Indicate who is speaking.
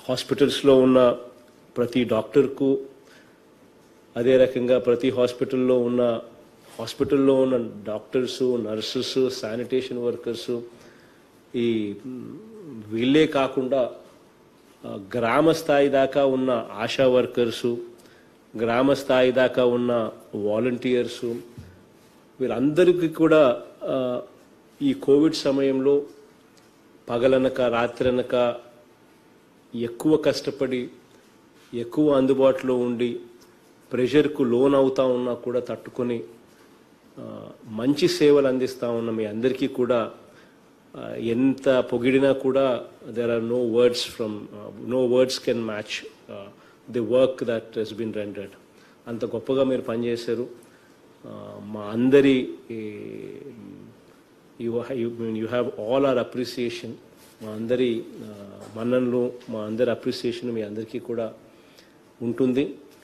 Speaker 1: హాస్పిటల్స్లో ఉన్న ప్రతి డాక్టర్కు అదే రకంగా ప్రతి హాస్పిటల్లో ఉన్న హాస్పిటల్లో ఉన్న డాక్టర్స్ నర్సెస్ శానిటేషన్ వర్కర్స్ ఈ మ్, వీళ్ళే కాకుండా ఆ, గ్రామ స్థాయి దాకా ఉన్న ఆశా వర్కర్సు గ్రామ స్థాయి దాకా ఉన్న వాలంటీర్సు వీళ్ళందరికీ కూడా ఆ, ఈ కోవిడ్ సమయంలో పగలనక రాత్రనక ఎక్కువ కష్టపడి ఎక్కువ అందుబాటులో ఉండి ప్రెషర్కు లోన్ అవుతా ఉన్నా కూడా తట్టుకొని ఆ, మంచి సేవలు అందిస్తా ఉన్న మీ అందరికీ కూడా ఆ, ఎంత పొగిడినా కూడా there are no words from no words can match the work that he's been rendered అంత గొప్పగా మీరు పనిచేశారు ఆ, మా అందరి you you have all our appreciation మా అందరి ఆ, మన్ననలు మా అందరి అప్రిసియేషన్ మీ అందరికీ కూడా ఉంటుంది